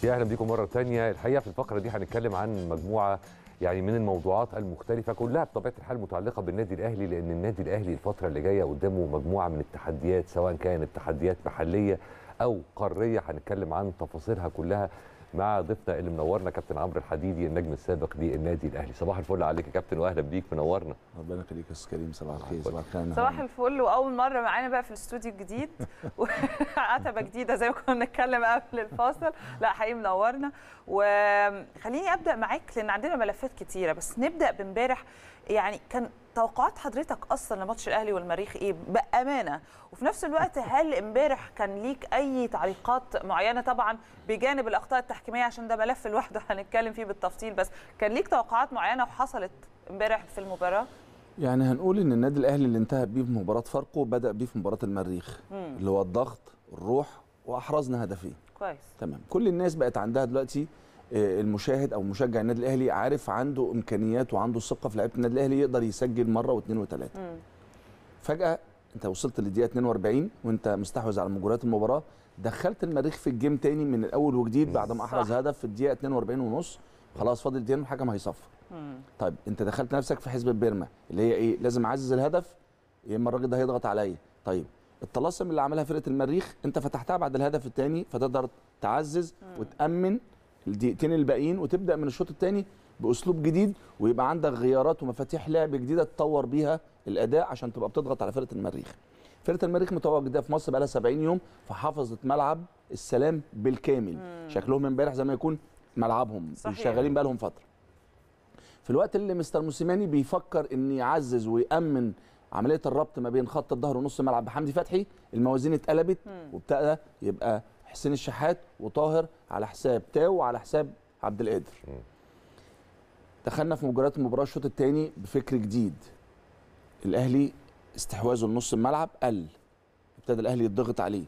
يا اهلا بيكم مره تانية الحقيقه في الفقره دي هنتكلم عن مجموعه يعني من الموضوعات المختلفه كلها بطبيعه الحال متعلقه بالنادي الاهلي لان النادي الاهلي الفتره اللي جايه قدامه مجموعه من التحديات سواء كانت تحديات محليه او قاريه هنتكلم عن تفاصيلها كلها مع ضيفنا اللي منورنا كابتن عمرو الحديدي النجم السابق للنادي الاهلي صباح الفل عليك يا كابتن واهلا بيك منورنا ربنا يخليك يا استاذ كريم صباح الخير صباح الخير أنا صباح هون. الفل واول مره معانا بقى في الاستوديو الجديد عتبه جديده زي ما كنا بنتكلم قبل الفاصل لا حقيقي منورنا وخليني ابدا معاك لان عندنا ملفات كتيره بس نبدا بامبارح يعني كان توقعات حضرتك اصلا لماتش الاهلي والمريخ ايه بامانه وفي نفس الوقت هل امبارح كان ليك اي تعليقات معينه طبعا بجانب الاخطاء التحكيميه عشان ده ملف لوحده هنتكلم فيه بالتفصيل بس كان ليك توقعات معينه وحصلت امبارح في المباراه يعني هنقول ان النادي الاهلي اللي انتهى بيه في مباراه فاركو بدا بيه في مباراه المريخ اللي هو الضغط الروح واحرزنا هدفين كويس تمام كل الناس بقت عندها دلوقتي آه، المشاهد او مشجع النادي الاهلي عارف عنده امكانيات وعنده ثقه في لعيبه النادي الاهلي يقدر يسجل مره واثنين وثلاثه مم. فجاه انت وصلت للدقيقه 42 وانت مستحوذ على مجريات المباراه دخلت المريخ في الجيم تاني من الاول وجديد بعد ما احرز صح. هدف في الدقيقه 42 ونص خلاص فاضل دقيقتين والحكم هيصفر مم. طيب انت دخلت نفسك في حسبه بيرما اللي هي ايه لازم اعزز الهدف يا اما الراجل ده هيضغط عليا طيب الطلاسم اللي عملها فرقه المريخ انت فتحتها بعد الهدف الثاني فتقدر تعزز وتامن الدقيقتين الباقيين وتبدا من الشوط الثاني باسلوب جديد ويبقى عندك غيارات ومفاتيح لعب جديده تطور بيها الاداء عشان تبقى بتضغط على فرقه المريخ فرقه المريخ متواجده في مصر بقى لها 70 يوم فحافظت ملعب السلام بالكامل شكلهم امبارح زي ما يكون ملعبهم صحيح. شغالين بقى لهم فتره في الوقت اللي مستر موسيماني بيفكر ان يعزز ويامن عمليه الربط ما بين خط الظهر ونص الملعب بحمدي فتحي الموازين اتقلبت وابتدى يبقى حسين الشحات وطاهر على حساب تاو وعلى حساب عبد القادر دخلنا في مباراه المباراه الشوط الثاني بفكر جديد الاهلي استحواذه لنص الملعب قل ابتدى الاهلي يضغط عليه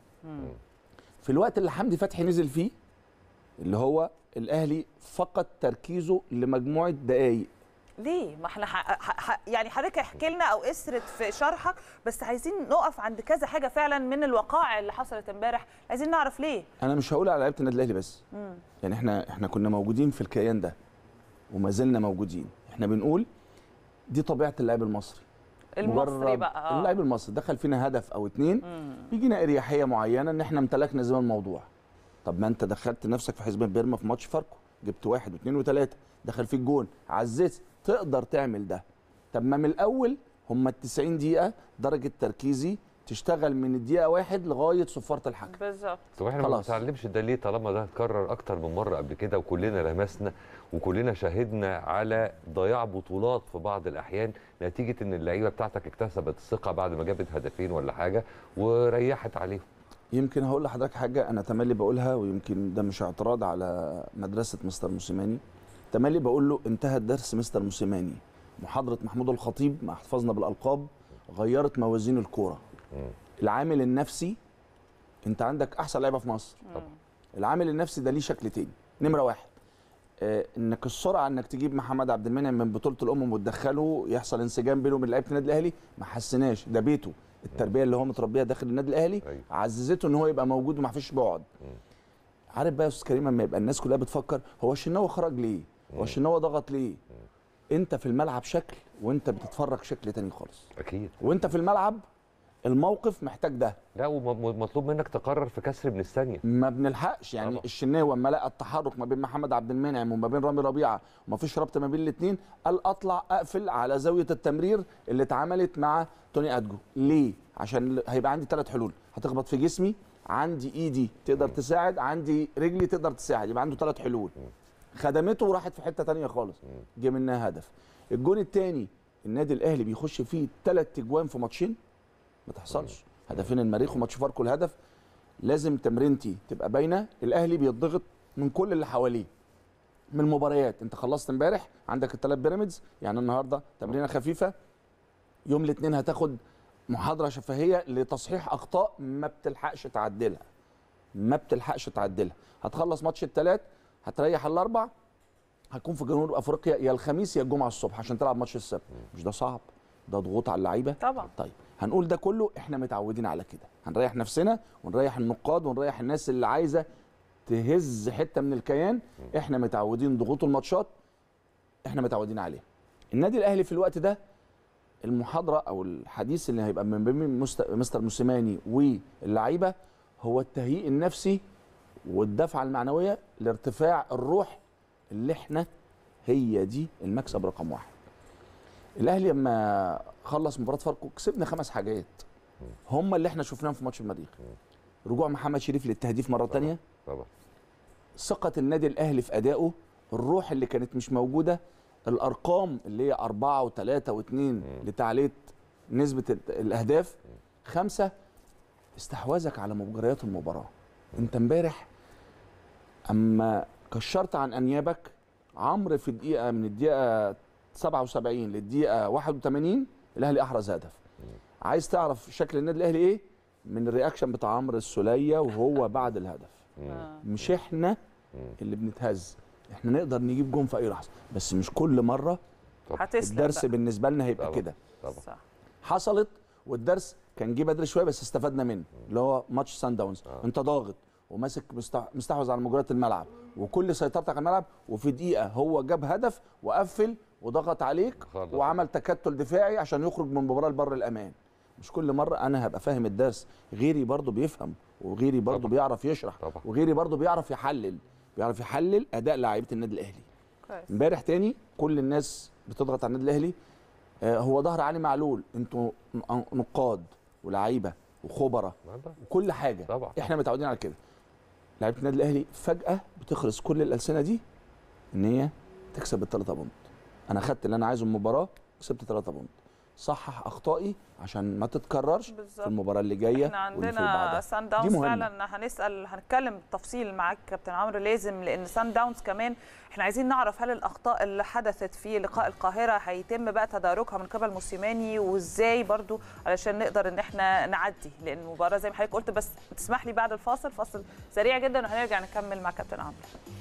في الوقت اللي حمدي فتحي نزل فيه اللي هو الاهلي فقد تركيزه لمجموعه دقائق ليه؟ ما احنا ح... ح... ح... يعني حضرتك احكي لنا او اسرد في شرحك بس عايزين نقف عند كذا حاجه فعلا من الوقائع اللي حصلت امبارح عايزين نعرف ليه؟ انا مش هقول على لعيبه النادي الاهلي بس مم. يعني احنا احنا كنا موجودين في الكيان ده وما زلنا موجودين احنا بنقول دي طبيعه اللاعب المصري المصري مجرد بقى اه اللاعب المصري دخل فينا هدف او اتنين مم. بيجينا اريحيه معينه ان احنا امتلكنا زي الموضوع طب ما انت دخلت نفسك في حزب بيرما في ماتش فاركو جبت واحد واثنين وثلاثه دخل فيك جون عززت تقدر تعمل ده طب ما من الاول هم ال 90 دقيقه درجه تركيزي تشتغل من الدقيقه واحد لغايه صفاره الحكم بالظبط طب احنا ما خلاص. بنتعلمش ده ليه طالما ده اتكرر اكتر من مره قبل كده وكلنا لمسنا وكلنا شاهدنا على ضياع بطولات في بعض الاحيان نتيجه ان اللعيبه بتاعتك اكتسبت الثقه بعد ما جابت هدفين ولا حاجه وريحت عليهم يمكن هقول لحضرتك حاجه انا تملي بقولها ويمكن ده مش اعتراض على مدرسه مستر موسيماني تملي بقول له انتهى درس مستر موسيماني محاضره محمود الخطيب مع احتفاظنا بالالقاب غيرت موازين الكوره مم. العامل النفسي انت عندك احسن لعيبه في مصر طبعا. العامل النفسي ده ليه شكل تاني نمره واحد آه انك السرعه انك تجيب محمد عبد المنعم من بطوله الامم وتدخله يحصل انسجام بينه وبين لعيبه النادي الاهلي ما حسناش ده بيته التربيه اللي هو متربيها داخل النادي الاهلي أيوة. عززته ان هو يبقى موجود وما فيش بعد عارف بقى يا استاذ كريم لما يبقى الناس كلها بتفكر هو الشناوي خرج ليه هو الشناوي ضغط ليه انت في الملعب شكل وانت بتتفرج شكل تاني خالص اكيد وانت في الملعب الموقف محتاج ده لا ومطلوب منك تقرر في كسر من الثانيه ما بنلحقش يعني طبعا. الشناوي اما لقى التحرك ما بين محمد عبد المنعم وما بين رامي ربيعه وما فيش ربط ما بين الاثنين قال اطلع اقفل على زاويه التمرير اللي اتعملت مع توني ادجو ليه عشان هيبقى عندي ثلاث حلول هتخبط في جسمي عندي ايدي تقدر تساعد عندي رجلي تقدر تساعد يبقى عنده ثلاث حلول خدمته وراحت في حته تانية خالص جه منها هدف الجون الثاني النادي الاهلي بيخش فيه ثلاث اجوان في ماتشين ما تحصلش هدفين المريخ وماتش فاركو الهدف لازم تمرينتي تبقى باينه الاهلي بيضغط من كل اللي حواليه من المباريات انت خلصت امبارح عندك الثلاث بيراميدز يعني النهارده تمرينه خفيفه يوم الاثنين هتاخد محاضره شفهيه لتصحيح اخطاء ما بتلحقش تعدلها ما بتلحقش تعدلها هتخلص ماتش الثلاث هتريح الاربع هتكون في جنوب افريقيا يا الخميس يا الجمعه الصبح عشان تلعب ماتش السبت مش ده صعب ده ضغوط على اللعيبه طبعا طيب هنقول ده كله احنا متعودين على كده هنريح نفسنا ونريح النقاد ونريح الناس اللي عايزه تهز حته من الكيان احنا متعودين ضغوط الماتشات احنا متعودين عليها النادي الاهلي في الوقت ده المحاضره او الحديث اللي هيبقى من بين مست- مستر موسيماني واللعيبه هو التهيئ النفسي والدفعه المعنويه لارتفاع الروح اللي احنا هي دي المكسب رقم واحد الاهلي لما خلص مباراه فاركو كسبنا خمس حاجات هم اللي احنا شفناهم في ماتش المريخ رجوع محمد شريف للتهديف مره تانية طبعا ثقة النادي الأهلي في أدائه الروح اللي كانت مش موجودة الأرقام اللي هي أربعة وثلاثة واثنين لتعلية نسبة ال- الأهداف خمسة استحواذك على مجريات المباراة أنت امبارح أما كشرت عن أنيابك عمرو في دقيقة من الدقيقة 77 للدقيقة 81 الأهلي أحرز هدف عايز تعرف شكل النادي الأهلي إيه؟ من الرياكشن بتاع عمرو السولية وهو بعد الهدف آه. مش احنا اللي بنتهز احنا نقدر نجيب جون في اي لحظه بس مش كل مره هتسلم الدرس بقى. بالنسبه لنا هيبقى طبعا. كده طبعا صح حصلت والدرس كان جه بدري شويه بس استفدنا منه اللي هو ماتش سان داونز آه. انت ضاغط وماسك مستح- مستحوذ على مجريات الملعب وكل سيطرتك على الملعب وفي دقيقه هو جاب هدف وقفل وضغط عليك خلص. وعمل تكتل دفاعي عشان يخرج من المباراه لبر الامان مش كل مره انا هبقى فاهم الدرس غيري برضو بيفهم وغيري برضو طبعا. بيعرف يشرح طبعا. وغيري برضو بيعرف يحلل بيعرف يحلل اداء لاعيبه النادي الاهلي كويس امبارح تاني كل الناس بتضغط على النادي الاهلي آه هو ظهر علي معلول انتوا ن- نقاد ولاعيبه وخبراء وكل حاجه طبعا. احنا متعودين على كده لعيبه النادي الاهلي فجاه بتخرس كل الالسنه دي ان هي تكسب الثلاثه بونت انا خدت اللي انا عايزه من المباراه كسبت ثلاثه بونت صحح اخطائي عشان ما تتكررش في بالظبط المباراه اللي جايه احنا واللي في عندنا بعدها. سان دي داونز مهمة. فعلا هنسال هنتكلم بالتفصيل معاك كابتن عمرو لازم لان سان داونز كمان احنا عايزين نعرف هل الاخطاء اللي حدثت في لقاء القاهره هيتم بقى تداركها من قبل موسيماني وازاي برضو علشان نقدر ان احنا نعدي لان المباراه زي ما حضرتك قلت بس تسمح لي بعد الفاصل فاصل سريع جدا وهنرجع نكمل مع كابتن عمرو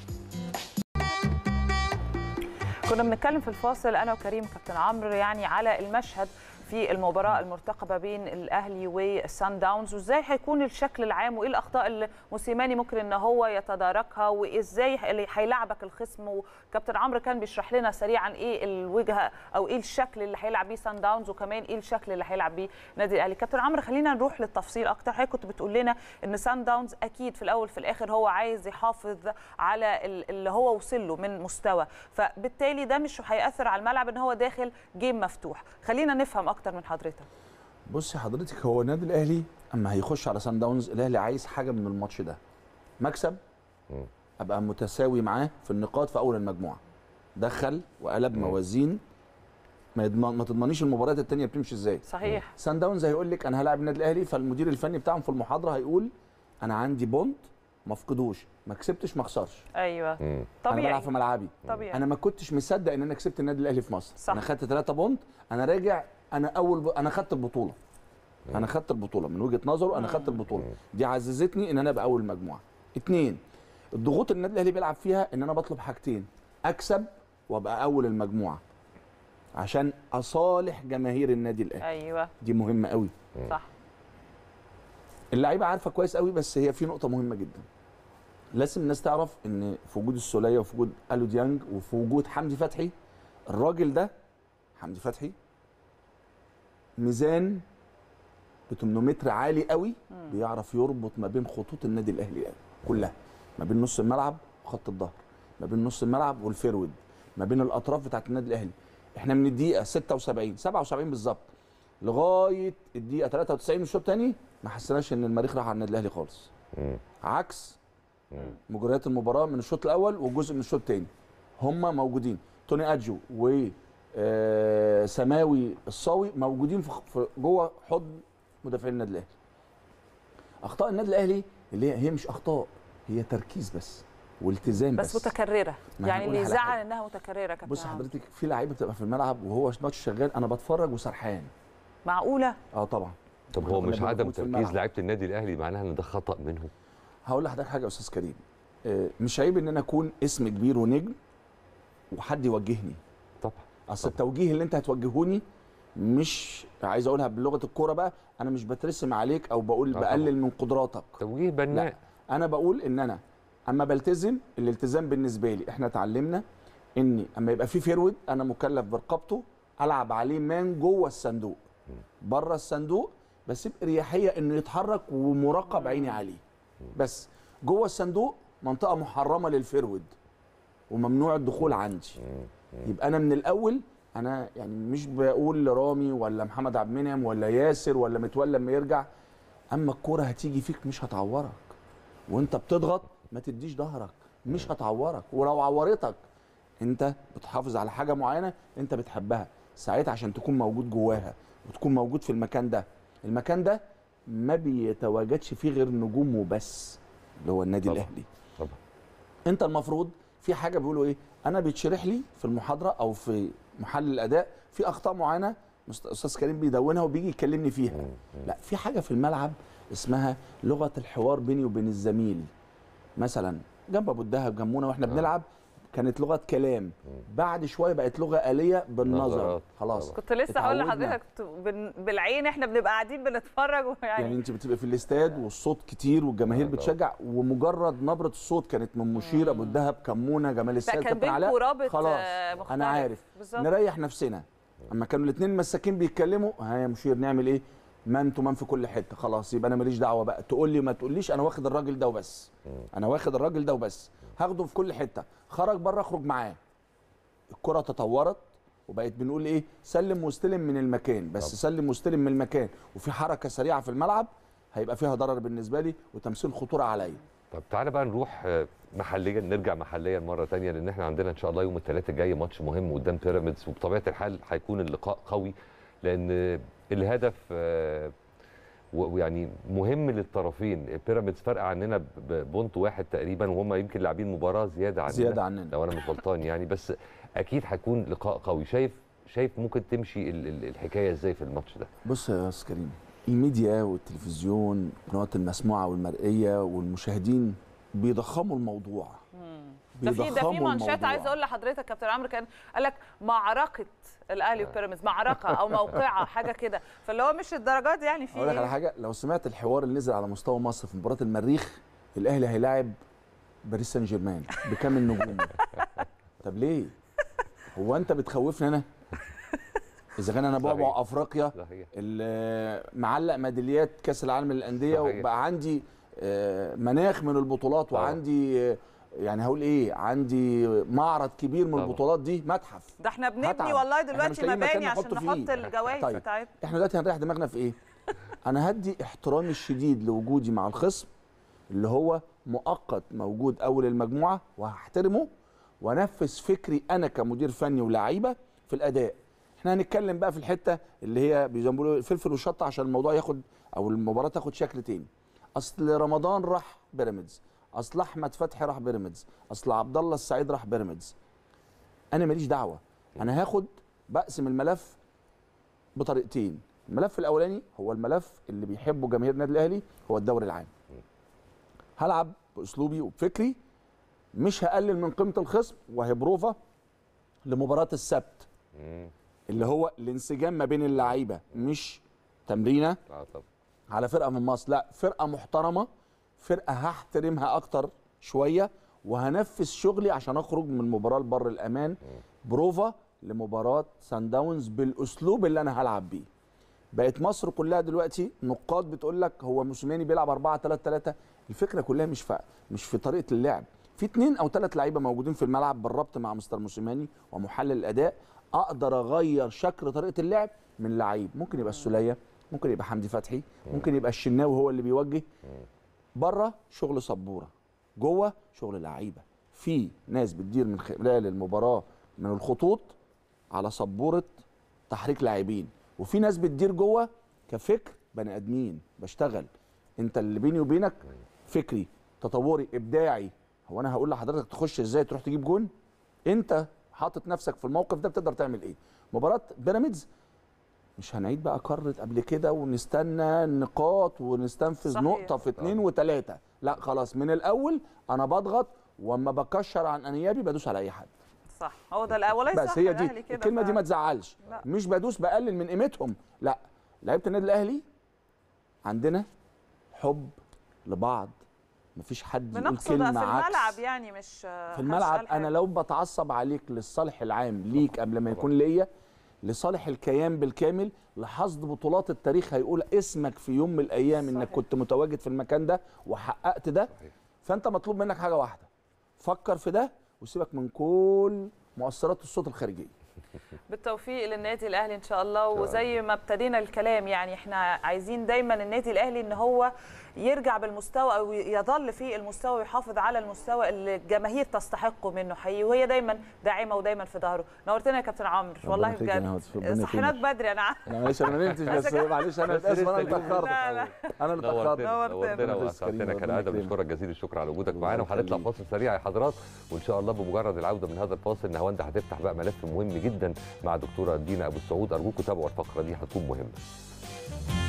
كنا بنتكلم في الفاصل انا وكريم كابتن عمرو يعني على المشهد في المباراه المرتقبه بين الاهلي والسان داونز وازاي هيكون الشكل العام وايه الاخطاء اللي موسيماني ممكن ان هو يتداركها وازاي اللي هيلعبك الخصم وكابتن عمرو كان بيشرح لنا سريعا ايه الوجهه او ايه الشكل اللي هيلعب بيه سان داونز وكمان ايه الشكل اللي هيلعب بيه النادي الاهلي كابتن عمرو خلينا نروح للتفصيل اكتر حضرتك كنت بتقول لنا ان سان داونز اكيد في الاول في الاخر هو عايز يحافظ على ال- اللي هو وصل له من مستوى فبالتالي ده مش هياثر على الملعب ان هو داخل جيم مفتوح خلينا نفهم اكتر من حضرتك بصي حضرتك هو النادي الاهلي اما هيخش على سان داونز الاهلي عايز حاجه من الماتش ده مكسب مم. ابقى متساوي معاه في النقاط في اول المجموعه دخل وقلب مم. موازين ما, يضمن ما تضمنيش المباريات التانية بتمشي ازاي صحيح سان داونز هيقول لك انا هلاعب النادي الاهلي فالمدير الفني بتاعهم في المحاضره هيقول انا عندي بونت ما افقدوش ما كسبتش ما اخسرش ايوه مم. انا طبيعي بلعب في ملعبي طبيعي انا ما كنتش مصدق ان انا كسبت النادي الاهلي في مصر صح. انا خدت 3 بونت انا راجع انا اول ب... انا خدت البطوله انا خدت البطوله من وجهه نظره انا خدت البطوله دي عززتني ان انا ابقى اول مجموعه اتنين الضغوط اللي النادي الاهلي بيلعب فيها ان انا بطلب حاجتين اكسب وابقى اول المجموعه عشان اصالح جماهير النادي الاهلي ايوه دي مهمه قوي صح اللعيبه عارفه كويس قوي بس هي في نقطه مهمه جدا لازم الناس تعرف ان في وجود السوليه وفي وجود الو ديانج وفي وجود حمدي فتحي الراجل ده حمدي فتحي ميزان ب 800 متر عالي قوي بيعرف يربط ما بين خطوط النادي الاهلي كلها ما بين نص الملعب وخط الظهر ما بين نص الملعب والفيرود ما بين الاطراف بتاعت النادي الاهلي احنا من الدقيقه 76 77 بالظبط لغايه الدقيقه 93 من الشوط الثاني ما حسيناش ان المريخ راح على النادي الاهلي خالص مم. عكس مجريات المباراه من الشوط الاول وجزء من الشوط الثاني هم موجودين توني ادجو و آه، سماوي الصاوي موجودين في في جوه حضن مدافعين النادي الاهلي اخطاء النادي الاهلي اللي هي هي مش اخطاء هي تركيز بس والتزام بس, بس متكرره ما يعني هنقول اللي على يزعل حاجة. انها متكرره كابتن بص عمرو. حضرتك في لعيبه بتبقى في الملعب وهو ماتش شغال انا بتفرج وسرحان معقوله اه طبعا طب إحنا هو كنا مش عدم موجود في تركيز الملعب. لعيبه النادي الاهلي معناها ان ده خطا منهم هقول لحضرتك حاجه يا استاذ كريم آه، مش عيب ان انا اكون اسم كبير ونجم وحد يوجهني طبعا اصل طبعا. التوجيه اللي انت هتوجهوني مش عايز اقولها بلغه الكوره بقى انا مش بترسم عليك او بقول آه بقلل طبعا. من قدراتك توجيه بناء لا انا بقول ان انا اما بلتزم الالتزام بالنسبه لي احنا اتعلمنا ان اما يبقى في فيرود انا مكلف برقبته العب عليه مان جوه الصندوق بره الصندوق بس باريحيه انه يتحرك ومراقب عيني عليه بس جوه الصندوق منطقه محرمه للفيرود وممنوع الدخول عندي يبقى انا من الاول انا يعني مش بقول لرامي ولا محمد عبد المنعم ولا ياسر ولا متولى لما يرجع اما الكوره هتيجي فيك مش هتعورك وانت بتضغط ما تديش ظهرك مش هتعورك ولو عورتك انت بتحافظ على حاجه معينه انت بتحبها ساعتها عشان تكون موجود جواها وتكون موجود في المكان ده المكان ده ما بيتواجدش فيه غير نجوم وبس اللي هو النادي طبعا. الاهلي طبعا انت المفروض في حاجه بيقولوا ايه انا بيتشرح لي في المحاضره او في محل الاداء في اخطاء معينه مست- استاذ كريم بيدونها وبيجي يكلمني فيها لا في حاجه في الملعب اسمها لغه الحوار بيني وبين الزميل مثلا جنب ابو الدهب جنبونا واحنا بنلعب كانت لغه كلام بعد شويه بقت لغه آلية بالنظر نظرات. خلاص طبعا. كنت لسه هقول اتعودنا. لحضرتك ت- بن- بالعين احنا بنبقى قاعدين بنتفرج يعني ويعني انت بتبقى في الاستاد والصوت كتير والجماهير آه، طبعا. بتشجع ومجرد نبره الصوت كانت من مشير ابو الدهب كمونه جمال لا السيد كان كابتن بينكم علاء رابط خلاص آه، مختلف. انا عارف بالظبط نريح نفسنا اما كانوا الاثنين مساكين بيتكلموا ها يا مشير نعمل ايه ما انتوا من في كل حته خلاص يبقى انا ماليش دعوه بقى تقول لي ما تقوليش انا واخد الراجل ده وبس انا واخد الراجل ده وبس هاخده في كل حته خرج بره اخرج معاه الكره تطورت وبقت بنقول ايه سلم واستلم من المكان بس طب. سلم واستلم من المكان وفي حركه سريعه في الملعب هيبقى فيها ضرر بالنسبه لي وتمثيل خطوره عليا طب تعالى بقى نروح آه، محليا نرجع محليا مره تانية لان احنا عندنا ان شاء الله يوم الثلاثاء الجاي ماتش مهم قدام بيراميدز وبطبيعه الحال هيكون اللقاء قوي لان الهدف آه، و- ويعني مهم للطرفين بيراميدز فرق عننا ب- ببونت واحد تقريبا وهم يمكن لاعبين مباراه زياده عننا زياده عننا لو انا مش غلطان يعني بس اكيد هيكون لقاء قوي شايف شايف ممكن تمشي ال- ال- الحكايه ازاي في الماتش ده بص يا استاذ كريم الميديا والتلفزيون القنوات المسموعه والمرئيه والمشاهدين بيضخموا الموضوع ده في ده في بيضخموا مانشات الموضوع. عايز اقول لحضرتك كابتن عمرو كان قال لك معركه الاهلي وبيراميدز معركه او موقعه حاجه كده فاللي هو مش الدرجات دي يعني في اقول لك على إيه؟ حاجه لو سمعت الحوار اللي نزل على مستوى مصر في مباراه المريخ الاهلي هيلاعب باريس سان جيرمان بكامل نجومه طب ليه هو انت بتخوفني انا اذا كان انا صحيح. بعبع افريقيا صحيح اللي معلق ميداليات كاس العالم للانديه صحيح. وبقى عندي آه، مناخ من البطولات طبعا. وعندي آه، يعني هقول ايه عندي معرض كبير من طبعا. البطولات دي متحف ده احنا بنبني هتعب. والله إحنا مش دلوقتي لاقيين مكان مباني عشان نحط فيه. نحط الجوائز طيب. بتاعتنا احنا دلوقتي هنريح دماغنا في ايه انا هدي احترامي الشديد لوجودي مع الخصم اللي هو مؤقت موجود اول المجموعه وهحترمه وانفذ فكري انا كمدير فني ولاعيبه في الاداء احنا هنتكلم بقى في الحته اللي هي زي ما بيقولوا فلفل وشطه عشان الموضوع ياخد او المباراه تاخد شكل تاني اصل رمضان راح بيراميدز اصل احمد فتحي راح بيراميدز اصل عبد الله السعيد راح بيراميدز انا ماليش دعوه انا هاخد بقسم الملف بطريقتين الملف الاولاني هو الملف اللي بيحبه جماهير النادي الاهلي هو الدوري العام هلعب باسلوبي وبفكري مش هقلل من قيمه الخصم وهي بروفه لمباراه السبت مم. اللي هو الانسجام ما بين اللعيبه مش تمرينه اه طب على فرقه من مصر لا فرقه محترمه فرقه هحترمها اكتر شويه وهنفذ شغلي عشان اخرج من المباراه لبر الامان بروفا لمباراه سان داونز بالاسلوب اللي انا هلعب بيه بقت مصر كلها دلوقتي نقاد بتقول لك هو موسيماني بيلعب 4 3 3 الفكره كلها مش في مش في طريقه اللعب في اثنين او ثلاث لعيبه موجودين في الملعب بالربط مع مستر موسيماني ومحلل الاداء اقدر اغير شكل طريقه اللعب من لعيب ممكن يبقى السوليه ممكن يبقى حمدي فتحي ممكن يبقى الشناوي هو اللي بيوجه بره شغل سبوره جوه شغل لعيبه في ناس بتدير من خلال المباراه من الخطوط على سبوره تحريك لاعبين وفي ناس بتدير جوه كفكر بني ادمين بشتغل انت اللي بيني وبينك فكري تطوري ابداعي هو انا هقول لحضرتك تخش ازاي تروح تجيب جون انت حاطط نفسك في الموقف ده بتقدر تعمل ايه مباراه بيراميدز مش هنعيد بقى قاره قبل كده ونستنى النقاط ونستنفذ صحيح. نقطه في اتنين وتلاته لا خلاص من الاول انا بضغط واما بكشر عن انيابي بدوس على اي حد صح هو ده الأول والله بس صح هي الأهلي دي كده الكلمه دي ما فعلا. تزعلش لا. مش بدوس بقلل من قيمتهم لا لعيبه النادي الاهلي عندنا حب لبعض مفيش حد يقول بنقصد كلمه في عكس الملعب يعني مش في الملعب انا لو بتعصب عليك للصالح العام ليك قبل ما يكون ليا لصالح الكيان بالكامل لحصد بطولات التاريخ هيقول اسمك في يوم من الايام انك صحيح. كنت متواجد في المكان ده وحققت ده صحيح. فانت مطلوب منك حاجه واحده فكر في ده وسيبك من كل مؤثرات الصوت الخارجيه بالتوفيق للنادي الاهلي ان شاء الله الله. وزي ما ابتدينا الكلام يعني احنا عايزين دايما النادي الاهلي ان هو يرجع بالمستوى او يظل في المستوى ويحافظ على المستوى اللي الجماهير تستحقه منه حقيقي وهي دايما داعمه ودايما في ظهره نورتنا يا كابتن عمرو والله يخليك يا نهاد، بجد ربنا صحيناك يكرمك. بدري انا عارفة. انا معلش انا ما نمتش بس عايزك- معلش انا بس اسف لسه انا اللي اليوم- اتاخرت لا، لا. انا اللي اتاخرت نورتنا نورتنا. نورتنا ربنا واسعدتنا يخليك، كالعاده ربنا بشكرك جزيل الشكر على وجودك الله معانا وهنطلع يخليك. فاصل سريع يا حضرات وان شاء الله بمجرد العوده من هذا الفاصل نهاوند هتفتح بقى ملف مهم جدا مع دكتوره دينا ابو السعود ارجوكم تابعوا الفقره دي هتكون مهمه